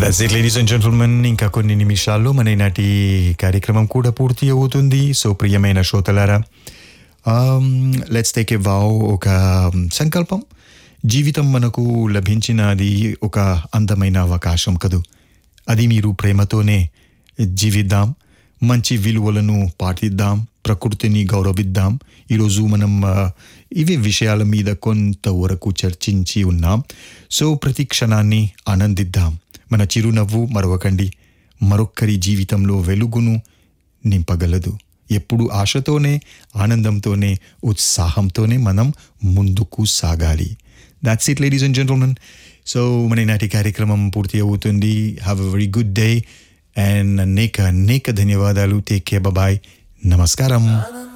that's it ladies and gentlemen ఇంకా కొన్ని నిమిషాల్లో మన ఈనాటి కార్యక్రమం కూడా పూర్తి అవుతుంది సో ప్రియమైన శ్రోతలారా లెట్స్ టేక్ ఏ వావ్ ఒక సంకల్పం జీవితం మనకు లభించినది ఒక అందమైన అవకాశం కదూ అది మీరు ప్రేమతోనే జీవిద్దాం మంచి విలువలను పాటిద్దాం ప్రకృతిని గౌరవిద్దాం ఈరోజు మనం ఆ, ఇవే విషయాల మీద కొంతవరకు చర్చించి ఉన్నాం సో ప్రతి క్షణాన్ని ఆనందిద్దాం మన చిరునవ్వు మరొకండి మరొక్కరి జీవితంలో వెలుగును నింపగలదు ఎప్పుడు ఆశతోనే ఆనందంతోనే ఉత్సాహంతోనే మనం ముందుకు సాగాలి that's it ladies and gentlemen so మన ఈనాటి కార్యక్రమం పూర్తి అవుతుంది have a very good day and అనేక అనేక ధన్యవాదాలు టేక్ కేర్ బాయ్ నమస్కారం